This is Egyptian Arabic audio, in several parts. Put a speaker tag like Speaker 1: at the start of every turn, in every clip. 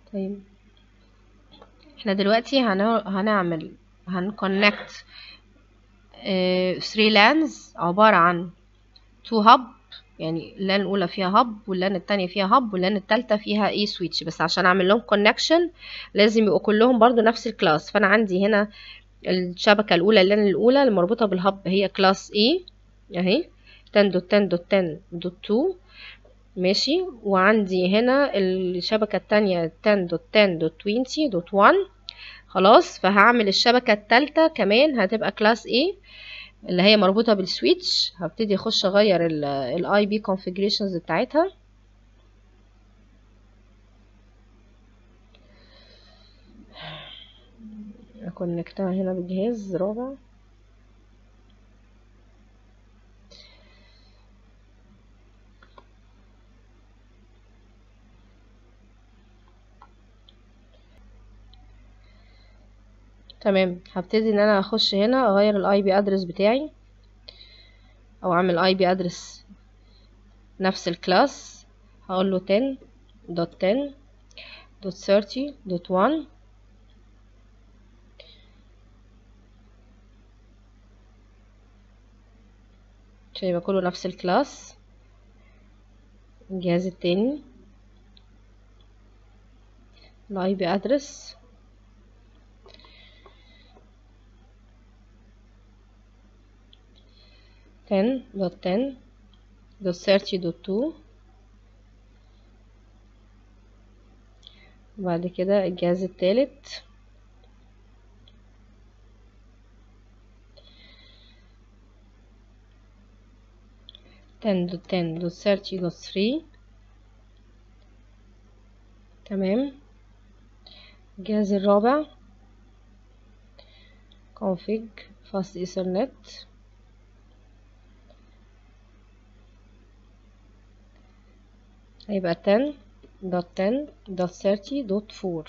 Speaker 1: طيب احنا دلوقتي هنع- هنعمل هنكونكت 3 لانز عبارة عن 2 هب يعني اللان الأولى فيها هب واللان التانية فيها هب واللان التالتة فيها ايه سويتش بس عشان أعمل لهم كونكشن لازم يبقوا كلهم برضو نفس الكلاس فأنا عندي هنا الشبكة الأولى اللان الأولى المربوطة بالهب هي كلاس A أهي 10 دوت 10 دوت 10 دوت 2 ماشي وعندي هنا الشبكة التانية 10 دوت 10 دوت 20 دوت 1 خلاص فهعمل الشبكة التالتة كمان هتبقى كلاس A اللي هي مربوطة بالسويتش هبتدي اخش اغير الاي بي configurations بتاعتها اكونكتها هنا بالجهاز رابع تمام هبتدي ان انا اخش هنا اغير الاي بي ادرس بتاعي او اعمل اي بي ادرس نفس الكلاس هقول له 10 دوت 10 دوت 30 دوت 1 عشان يبقى كله نفس الكلاس الجهاز التاني الاي بي ادرس ten dot ten dot thirty dot two وبعد كده الجهاز التالت ten dot ten dot thirty dot three تمام الجهاز الرابع config fast ethernet هيبقى 10 dot 10 dot 30 dot 4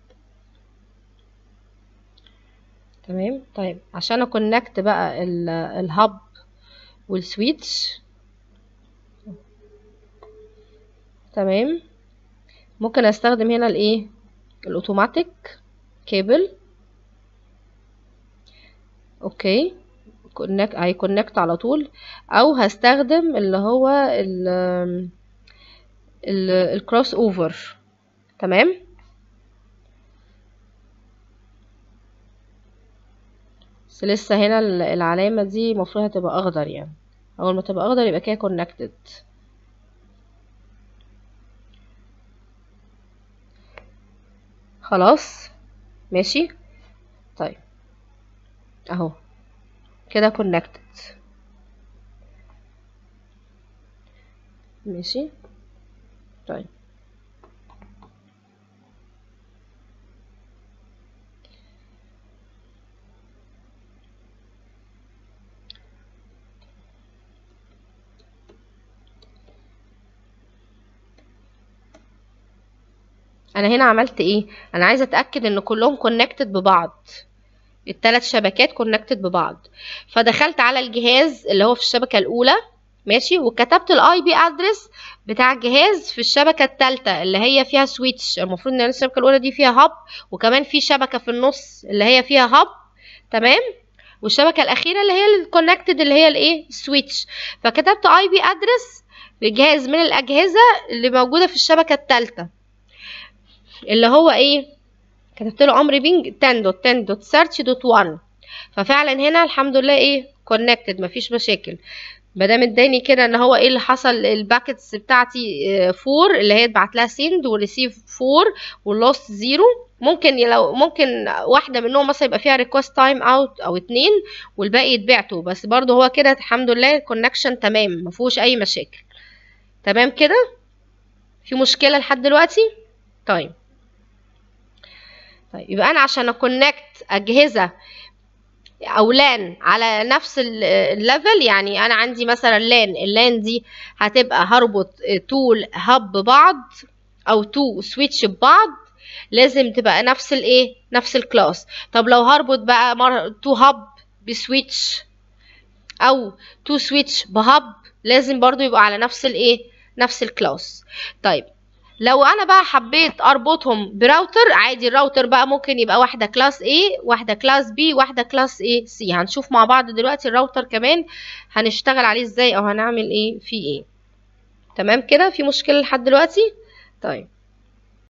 Speaker 1: تمام طيب عشان اكونكت بقى ال- الهب والسويتش تمام ممكن استخدم هنا الايه الاوتوماتيك كيبل اوكي كونكت هيكونكت على طول او هستخدم اللي هو ال الكروس اوفر تمام بس لسه هنا ال- العلامة دي المفروض هتبقى اخضر يعني اول ما تبقى اخضر يبقى كده كونكتد خلاص ماشي طيب اهو كده كونكتد ماشي طيب انا هنا عملت ايه انا عايزه اتاكد ان كلهم كونكتد ببعض الثلاث شبكات كونكتد ببعض فدخلت على الجهاز اللي هو في الشبكه الاولى ماشي وكتبت الاي بي ادرس بتاع الجهاز في الشبكه الثالثه اللي هي فيها سويتش المفروض ان الشبكه الاولى دي فيها هاب وكمان في شبكه في النص اللي هي فيها هاب تمام والشبكه الاخيره اللي هي الكونكتد اللي هي الايه سويتش فكتبت اي بي ادرس لجهاز من الاجهزه اللي موجوده في الشبكه الثالثه اللي هو ايه كتبت له امر بينج 10 دوت 10 دوت سيرش دوت 1 ففعلا هنا الحمد لله ايه كونكتد مفيش مشاكل ما دام اداني كده ان هو ايه اللي حصل الباكتس بتاعتي 4 اللي هي اتبعت لها سند وريسيف 4 واللوست 0 ممكن لو ممكن واحده منهم مثلا يبقى فيها ريكوست تايم اوت او اتنين والباقي يتبعتوا بس برضه هو كده الحمد لله الكونكشن تمام ما فيهوش اي مشاكل تمام كده في مشكله لحد دلوقتي طيب طيب يبقى انا عشان اكونكت اجهزه او لان على نفس الليفل يعني انا عندي مثلا لان اللان دي هتبقى هربط تو هب ببعض او تو سويتش ببعض لازم تبقى نفس الايه نفس الكلاس طب لو هربط بقى مر... تو هب بسويتش او تو سويتش بهب لازم برضو يبقى على نفس الايه نفس الكلاس طيب لو انا بقى حبيت اربطهم براوتر عادي الراوتر بقى ممكن يبقى واحده كلاس A واحده كلاس B واحده كلاس A C هنشوف مع بعض دلوقتي الراوتر كمان هنشتغل عليه ازاي او هنعمل ايه فيه ايه تمام كده في مشكله لحد دلوقتي طيب